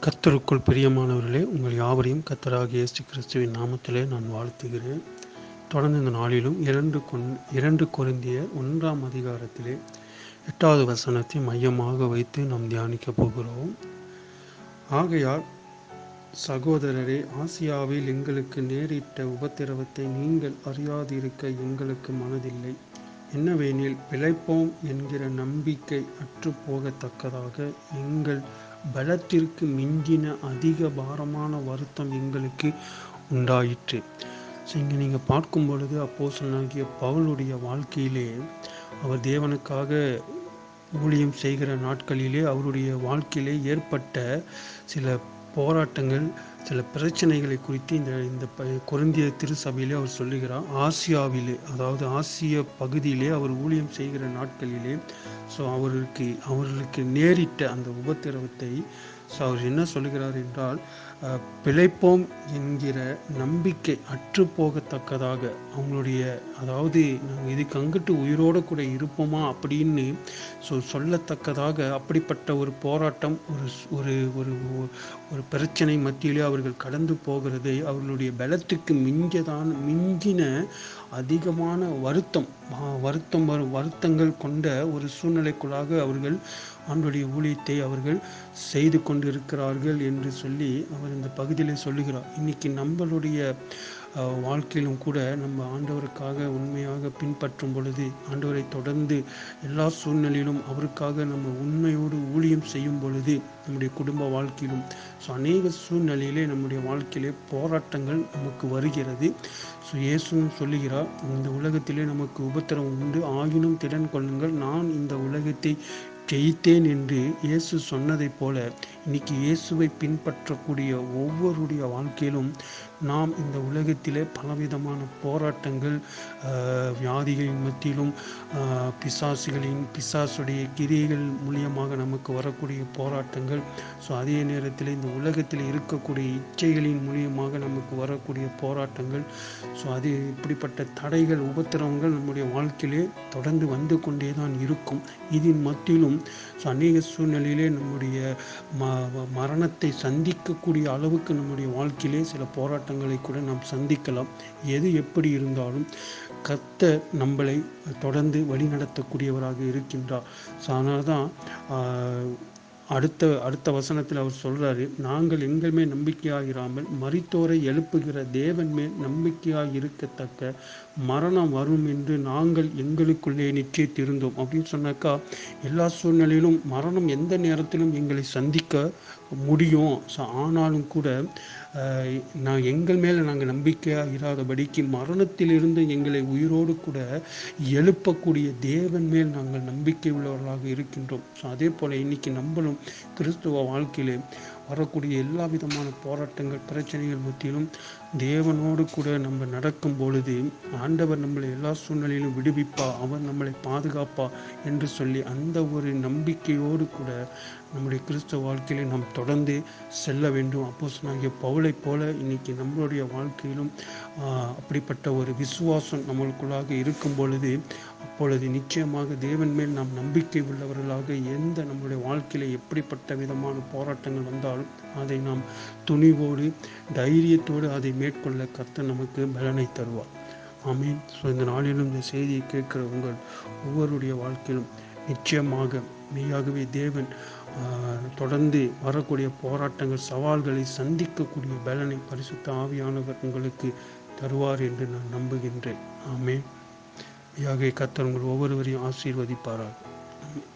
கர்த்தருக்குள் பிரியமானவர்களே உங்கள் யாவரையும் கர்த்தராகிய இயேசு கிறிஸ்துவின் நாமத்திலே நான் வாழ்த்துகிறேன் தொடர்ந்து இந்த நாளிலும் இரண்டு கொன் இரண்டு கொரிந்தியர் ஒன்றாம் அதிகாரத்திலே எட்டாவது வசனத்தை மையமாக வைத்து நாம் தியானிக்க போகிறோம் ஆகையால் சகோதரரே ஆசியாவில் எங்களுக்கு நேரிட்ட உபத்திரவத்தை நீங்கள் அறியாதிருக்க எங்களுக்கு மனதில்லை என்னவெனில் பிழைப்போம் என்கிற நம்பிக்கை அற்றுப்போகத்தக்கதாக எங்கள் பலத்திற்கு மிஞ்சின அதிக பாரமான வருத்தம் எங்களுக்கு உண்டாயிற்று ஸோ இங்கே நீங்கள் பார்க்கும் பொழுது அப்போ சொன்னாகிய பவுலுடைய வாழ்க்கையிலே அவர் தேவனுக்காக ஊழியம் செய்கிற நாட்களிலே அவருடைய வாழ்க்கையிலே ஏற்பட்ட சில போராட்டங்கள் சில பிரச்சனைகளை குறித்து இந்த இந்த ப குருந்திய திருசபையிலே அவர் சொல்லுகிறார் ஆசியாவிலே அதாவது ஆசிய பகுதியிலே அவர் ஊழியம் செய்கிற நாட்களிலே ஸோ அவருக்கு அவர்களுக்கு நேரிட்ட அந்த உபத்திரவத்தை ஸோ அவர் என்ன சொல்லுகிறார் என்றால் பிழைப்போம் என்கிற நம்பிக்கை அற்று போகத்தக்கதாக அவங்களுடைய அதாவது நாங்கள் இதுக்கு அங்கிட்டு உயிரோடு கூட இருப்போமா அப்படின்னு ஸோ சொல்லத்தக்கதாக அப்படிப்பட்ட ஒரு போராட்டம் ஒரு ஒரு ஒரு ஒரு பிரச்சனை மத்தியிலே அவர்கள் கடந்து போகிறதை அவர்களுடைய பலத்துக்கு மிஞ்சதான் மிஞ்சின அதிகமான வருத்தம் வருத்தம் வரும் வருத்தங்கள் கொண்ட ஒரு சூழ்நிலைக்குள்ளாக அவர்கள் ஆண்டுடைய ஊழியத்தை அவர்கள் செய்து கொண்டிருக்கிறார்கள் என்று சொல்லி அவர் இந்த பகுதியில் சொல்லுகிறார் இன்னைக்கு நம்மளுடைய வாழ்க்கையிலும் கூட நம்ம ஆண்டவருக்காக உண்மையாக பின்பற்றும் பொழுது ஆண்டவரை தொடர்ந்து எல்லா சூழ்நிலையிலும் அவருக்காக நம்ம உண்மையோடு ஊழியம் செய்யும் பொழுது நம்முடைய குடும்ப வாழ்க்கையிலும் ஸோ அநேக சூழ்நிலையிலே நம்முடைய வாழ்க்கையிலே போராட்டங்கள் நமக்கு வருகிறது ஸோ இயேசுவும் சொல்லுகிறார் இந்த உலகத்திலே நமக்கு உபத்திரம் உண்டு ஆயினும் திடன் கொள்ளுங்கள் நான் இந்த உலகத்தை ஜெயித்தேன் என்று இயேசு சொன்னதைப் போல இன்னைக்கு இயேசுவை பின்பற்றக்கூடிய ஒவ்வொருடைய வாழ்க்கையிலும் நாம் இந்த உலகத்திலே பலவிதமான போராட்டங்கள் வியாதிகளின் மத்தியிலும் பிசாசுகளின் பிசாசுடைய கிரியைகள் மூலியமாக நமக்கு வரக்கூடிய போராட்டங்கள் ஸோ அதே நேரத்தில் இந்த உலகத்தில் இருக்கக்கூடிய இச்சைகளின் மூலியமாக நமக்கு வரக்கூடிய போராட்டங்கள் ஸோ அது இப்படிப்பட்ட தடைகள் உபத்திரவங்கள் நம்முடைய வாழ்க்கையிலே தொடர்ந்து வந்து கொண்டே தான் இருக்கும் இதன் மத்தியிலும் ஸோ அநேக சூழ்நிலையிலே நம்முடைய ம மரணத்தை சந்திக்கக்கூடிய அளவுக்கு நம்முடைய வாழ்க்கையிலே சில போராட்டங்களை கூட நாம் சந்திக்கலாம் எது எப்படி இருந்தாலும் கத்த நம்மளை தொடர்ந்து வழிநடத்தக்கூடியவராக இருக்கின்றார் ஸோ அதனால தான் அடுத்த அடுத்த வசனத்தில் அவர் சொல்றாரு நாங்கள் எங்கள் மேல் நம்பிக்கையாகிறாமல் மரித்தோரை எழுப்புகிற தேவன் மேல் நம்பிக்கையாக இருக்கத்தக்க மரணம் வரும் என்று நாங்கள் எங்களுக்குள்ளே நிச்சயித்திருந்தோம் அப்படின்னு சொன்னாக்கா எல்லா சூழ்நிலையிலும் மரணம் எந்த நேரத்திலும் எங்களை சந்திக்க முடியும் ஆனாலும் கூட நான் எங்கள் மேலே நாங்கள் நம்பிக்கையாக இராதபடிக்கு மரணத்திலிருந்து எங்களை உயிரோடு கூட எழுப்பக்கூடிய தேவன் மேல் நாங்கள் நம்பிக்கை உள்ளவர்களாக இருக்கின்றோம் ஸோ அதே போல் இன்னைக்கு நம்மளும் கிறிஸ்துவ வாழ்க்கையிலே வரக்கூடிய எல்லா விதமான போராட்டங்கள் பிரச்சனைகள் மத்தியிலும் தேவனோடு கூட நம்ம நடக்கும் பொழுது ஆண்டவர் நம்மளை எல்லா சூழ்நிலையிலும் விடுவிப்பா அவர் நம்மளை பாதுகாப்பா என்று சொல்லி அந்த ஒரு நம்பிக்கையோடு கூட நம்முடைய கிறிஸ்தவ வாழ்க்கையில நாம் தொடர்ந்து செல்ல வேண்டும் அப்போ சொன்னாங்க பவுளை போல இன்னைக்கு நம்மளுடைய வாழ்க்கையிலும் அப்படிப்பட்ட ஒரு விசுவாசம் நம்மளுக்குள்ளாக இருக்கும் பொழுது அப்பொழுது நிச்சயமாக தேவன் மேல் நாம் நம்பிக்கை உள்ளவர்களாக எந்த நம்முடைய வாழ்க்கையில எப்படிப்பட்ட விதமான போராட்டங்கள் வந்தாலும் அதை நாம் துணிவோடு தைரியத்தோடு அதை மேற்கொள்ள கர்த்தர் நமக்கு பலனை தருவார் ஆமீன் ஸோ இந்த நாளிலும் இந்த செய்தியை கேட்கிற உங்கள் ஒவ்வொருடைய வாழ்க்கையிலும் நிச்சயமாக மெய்யாகவே தேவன் தொடர்ந்து வரக்கூடிய போராட்டங்கள் சவால்களை சந்திக்கக்கூடிய பலனை பரிசுத்த ஆவியானவர் உங்களுக்கு தருவார் என்று நான் நம்புகின்றேன் ஆமே மெய்யாகவே கத்தர் உங்கள் ஒவ்வொருவரையும் ஆசீர்வதிப்பாராக